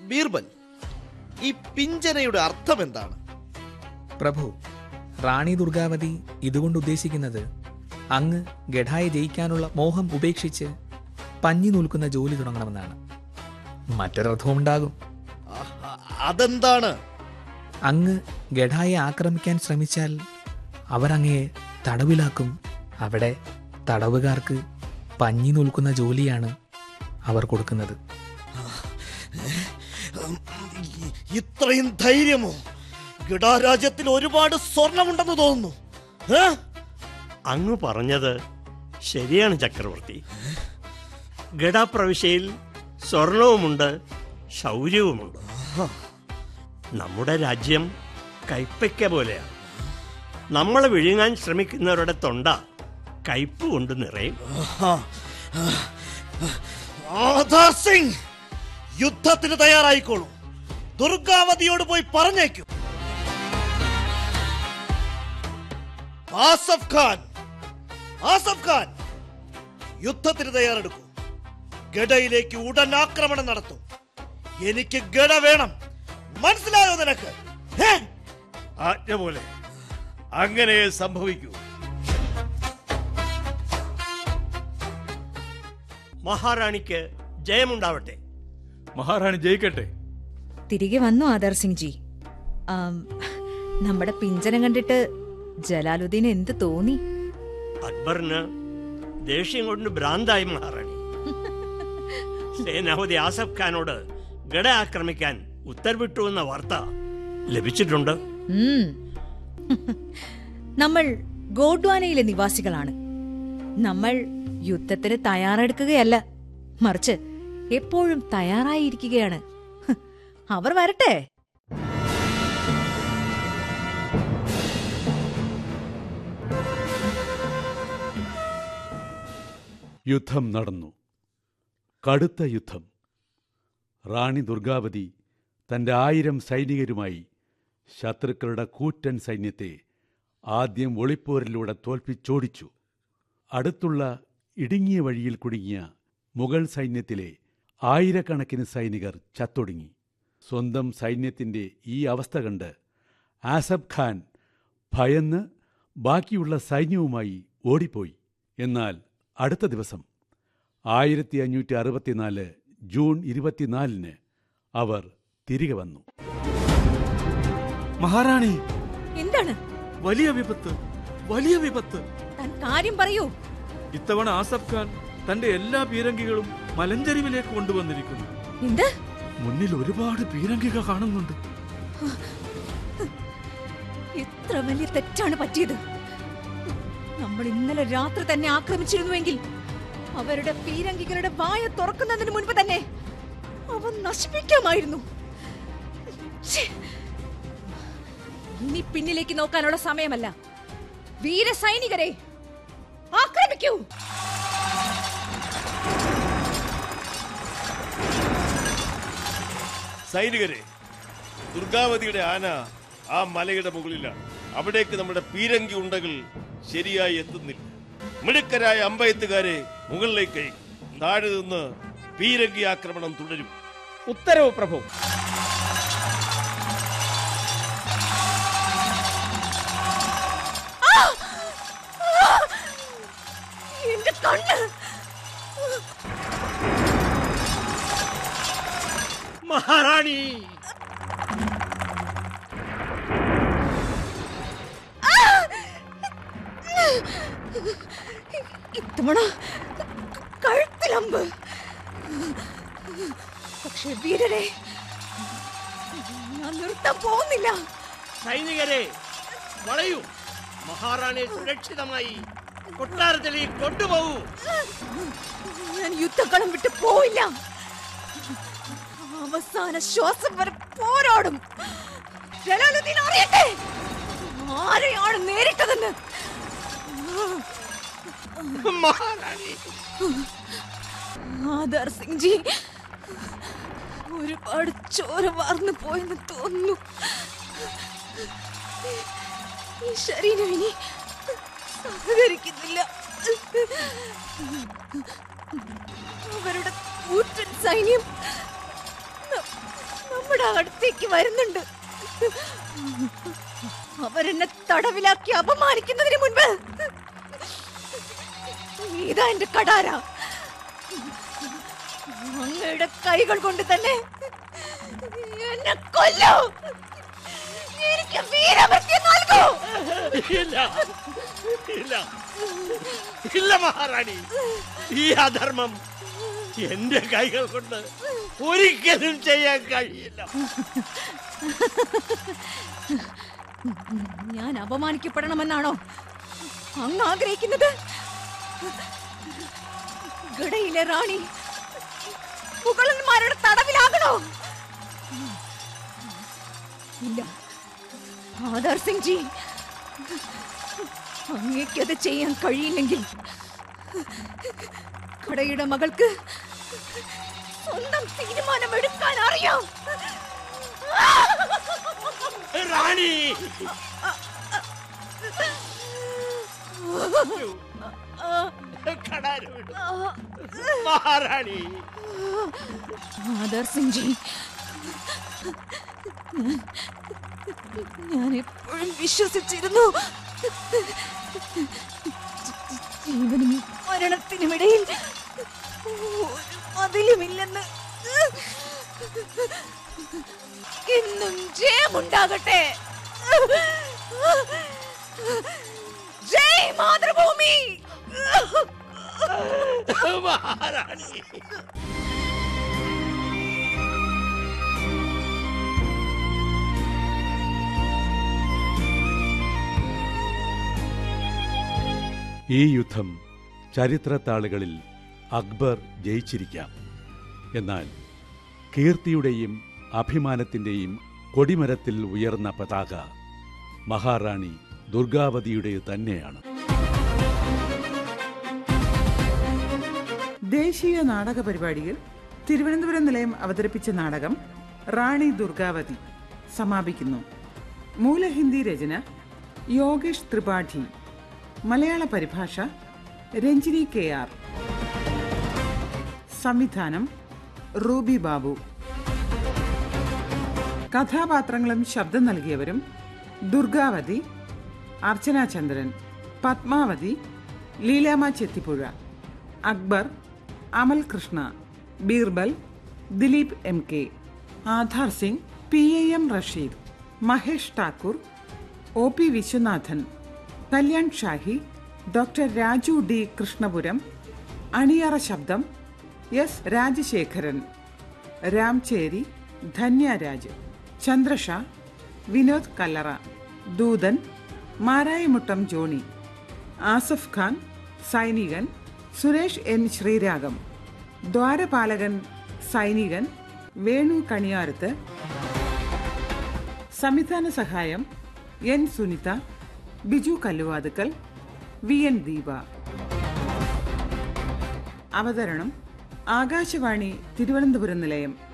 ബീർബൽ ഈ പിഞ്ചനയുടെ അർത്ഥം എന്താണ് പ്രഭു റാണി ദുർഗാവതി ഇതുകൊണ്ട് ഉദ്ദേശിക്കുന്നത് അങ്ങ് ഗഡായെ ജയിക്കാനുള്ള മോഹം ഉപേക്ഷിച്ച് പഞ്ഞി നൂൽക്കുന്ന ജോലി തുടങ്ങണമെന്നാണ് മറ്റൊരർത്ഥവും ഉണ്ടാകും ആഹ്, അതെന്താണ് അങ്ങ് ഗഡായെ ആക്രമിക്കാൻ ശ്രമിച്ചാൽ അവർ അങ്ങയെ തടവിലാക്കും അവിടെ തടവുകാർക്ക് പഞ്ഞി നൂൽക്കുന്ന ജോലിയാണ് അവർ കൊടുക്കുന്നത് ഇ- ഇത്രയും ധൈര്യമോ ഗഡാരാജ്യത്തിൽ ഒരുപാട് സ്വർണമുണ്ടെന്ന് തോന്നുന്നു ഏ? അങ്ങ് പറഞ്ഞത് ശരിയാണ് ചക്രവർത്തി ഗഡാപ്രവിശ്യയിൽ സ്വർണവുമുണ്ട് ശൗര്യവുമുണ്ട് നമ്മുടെ രാജ്യം കൈപ്പയ്ക്ക പോലെയാണ് നമ്മളെ വിഴുങ്ങാൻ ശ്രമിക്കുന്നവരുടെ തൊണ്ട കയ്പ് കൊണ്ട് നിറയും ആധാർ സിംഗ് യുദ്ധത്തിന് തയ്യാറായിക്കോളൂ ദുർഗാവതിയോട് പോയി പറഞ്ഞേക്കൂ ആസഫ് ഖാൻ ആസഫ് ഖാൻ യുദ്ധത്തിന് തയ്യാറെടുക്കൂ ഗഡയിലേക്ക് ഉടൻ ആക്രമണം നടത്തും എനിക്ക് ഗഡ വേണം മനസ്സിലായോ നിനക്ക് ഹേ? ആജ്ഞ പോലെ അങ്ങനെ സംഭവിക്കൂ മഹാറാണിക്ക് ജയമുണ്ടാവട്ടെ മഹാറാണി ജയിക്കട്ടെ തിരികെ വന്നു ആദർ സിംഗ് ജി ആം, നമ്മുടെ പിഞ്ചനം കണ്ടിട്ട് ജലാലുദ്ദീൻ എന്ത് തോന്നി അക്ബറിന് ദേഷ്യം കൊണ്ട് ഭ്രാന്തായി മഹാറാണി സേനാപതി ആസഫ് ഖാനോട് ഗഡ ആക്രമിക്കാൻ ഉത്തരവിട്ടു എന്ന വാർത്ത ലഭിച്ചിട്ടുണ്ട് ഉം. നമ്മൾ ഗോഡ്വാനയിലെ നിവാസികളാണ് നമ്മൾ യുദ്ധത്തിന് തയ്യാറെടുക്കുകയല്ല മറിച്ച് എപ്പോഴും തയ്യാറായിരിക്കുകയാണ് ഹ്, അവർ വരട്ടെ യുദ്ധം നടന്നു കടുത്ത യുദ്ധം റാണി ദുർഗാവതി തന്റെ ആയിരം സൈനികരുമായി ശത്രുക്കളുടെ കൂറ്റൻ സൈന്യത്തെ ആദ്യം ഒളിപ്പോരിലൂടെ തോൽപ്പിച്ചോടിച്ചു അടുത്തുള്ള ഇടുങ്ങിയ വഴിയിൽ കുടുങ്ങിയ മുഗൾ സൈന്യത്തിലെ ആയിരക്കണക്കിന് സൈനികർ ചത്തൊടുങ്ങി സ്വന്തം സൈന്യത്തിന്റെ ഈ അവസ്ഥ കണ്ട് ആസഫ് ഖാൻ ഭയന്ന് ബാക്കിയുള്ള സൈന്യവുമായി ഓടിപ്പോയി എന്നാൽ അടുത്ത ദിവസം ആയിരത്തി അഞ്ഞൂറ്റി അറുപത്തിനാല് ജൂൺ ഇരുപത്തിനാലിന് അവർ തിരികെ വന്നു മഹാറാണി എന്താണ് വലിയ വിപത്ത് വലിയ വിപത്ത് താൻ കാര്യം പറയൂ ഇത്തവണ ആസഫ് ഖാൻ തന്റെ എല്ലാ പീരങ്കികളും മലഞ്ചരിവിലേക്ക് കൊണ്ടുവന്നിരിക്കുന്നു എന്ത് മുന്നിൽ ഒരുപാട് പീരങ്കികൾ കാണുന്നുണ്ട് എത്ര വലിയ തെറ്റാണ് പറ്റിയത് നമ്മൾ ഇന്നലെ രാത്രി തന്നെ ആക്രമിച്ചിരുന്നുവെങ്കിൽ അവരുടെ പീരങ്കികളുടെ വായ തുറക്കുന്നതിന് മുൻപ് തന്നെ അവ നശിപ്പിക്കാമായിരുന്നു ഛേ! ഇനി പിന്നിലേക്ക് നോക്കാനുള്ള സമയമല്ല വീരസൈനികരെ ആക്രമിക്കൂ സൈനികരെ ദുർഗാവതിയുടെ ആന ആ മലയുടെ മുകളിലാണ് അവിടേക്ക് നമ്മുടെ പീരങ്കി ഉണ്ടകൾ ശരിയായി എത്തുന്നില്ല മിടുക്കരായ അമ്പയത്തുകാരെ മുകളിലേക്ക് അയക്കും. താഴെ നിന്ന് പീരങ്കി ആക്രമണം തുടരും ഉത്തരവ് പ്രഭു എന്റെ കണ്ണ് മഹാറാണി ഇത്തവണ കഴുത്തിലമ്പ് പക്ഷെ വീരരെ ഞാൻ നിർത്താൻ പോകുന്നില്ല സൈനികരെ വളയൂ മഹാറാണി സുരക്ഷിതമായി കൊട്ടാരത്തിലേക്ക് കൊണ്ടുപോകൂ ഞാൻ യുദ്ധക്കളം വിട്ട് പോയില്ല അവസാന ശ്വാസം വരെ പോരാടും ജലാലുദ്ദീൻ അറിയട്ടെ ആരെയാണ് നേരിട്ടതെന്ന് മഹാറാണി ആധാർ സിംഗ് ജി ഒരുപാട് ചോര വാർന്നു പോയെന്ന് തോന്നുന്നു ഈ ശരീരം ഇനി സഹകരിക്കുന്നില്ല അവരുടെ കൂറ്റൻ സൈന്യം നമ്മുടെ അടുത്തേക്ക് വരുന്നുണ്ട് അവരെന്നെ തടവിലാക്കി അപമാനിക്കുന്നതിന് മുൻപ് ഇതാ എന്റെ കടാര അങ്ങയുടെ കൈകൾ കൊണ്ട് തന്നെ എന്നെ കൊല്ലൂ എനിക്ക് വീരമൃത്യു നൽകൂ ഇല്ല ഇല്ല ഇല്ല മഹാറാണി ഈ അധർമ്മം എന്റെ കൈകൾ കൊണ്ട് ഒരിക്കലും ചെയ്യാൻ കഴിയില്ല ഞാൻ അപമാനിക്കപ്പെടണമെന്നാണോ അങ്ങ് ആഗ്രഹിക്കുന്നത് ഗഡയിലെ റാണി മുഗളന്മാരുടെ തടവിലാകണോ ഇല്ല ആധാർ സിംഗ് ജി അങ്ങേക്കത് ചെയ്യാൻ കഴിയില്ലെങ്കിൽ കടയുടെ മകൾക്ക് സ്വന്തം തീരുമാനമെടുക്കാൻ അറിയാം റാണി കടാരം വിടൂ. മഹാറാണി ആദർ സിംഗ് ജി ഞാൻ എപ്പോഴും വിശ്വസിച്ചിരുന്നു ജീവനും മരണത്തിനുമിടയിൽ ഒരു മതിലുമില്ലെന്ന് എന്നും ജയമുണ്ടാകട്ടെ ജയ് മാതൃഭൂമി മഹാറാണി ഈ യുദ്ധം ചരിത്രത്താളുകളിൽ അക്ബർ ജയിച്ചിരിക്കാം എന്നാൽ കീർത്തിയുടെയും അഭിമാനത്തിൻ്റെയും കൊടിമരത്തിൽ ഉയർന്ന പതാക മഹാറാണി ദുർഗാവതിയുടെ തന്നെയാണ് ദേശീയ നാടക പരിപാടിയിൽ തിരുവനന്തപുരം നിലയം അവതരിപ്പിച്ച നാടകം റാണി ദുർഗാവതി സമാപിക്കുന്നു മൂലഹിന്ദി രചന യോഗേഷ് ത്രിപാഠി മലയാള പരിഭാഷ രഞ്ജിനി കെ ആർ സംവിധാനം റൂബി ബാബു കഥാപാത്രങ്ങളും ശബ്ദം നൽകിയവരും Durgavati Archana Chandran Padmavati Leelama Chethippuzha Akbar Amal Krishna Birbal Dileep M K Adhar Singh P A M Rasheed Mahesh Thakur O P Viswanathan Kalyan Shahi doctor Raju D Krishnapuram അണിയറ ശബ്ദം എസ് രാജശേഖരൻ രാംചേരി ധന്യരാജ് ചന്ദ്രഷ വിനോദ് കല്ലറ ദൂതൻ മാരായമുട്ടം ജോണി ആസഫ് ഖാൻ സൈനികൻ സുരേഷ് എൻ ശ്രീരാഗം ദ്വാരപാലകൻ സൈനികൻ വേണു കണിയാരത്ത് സംവിധാന സഹായം N Sunitha Biju Kalluvathukkal V N Deepa അവതരണം ആകാശവാണി തിരുവനന്തപുരം നിലയം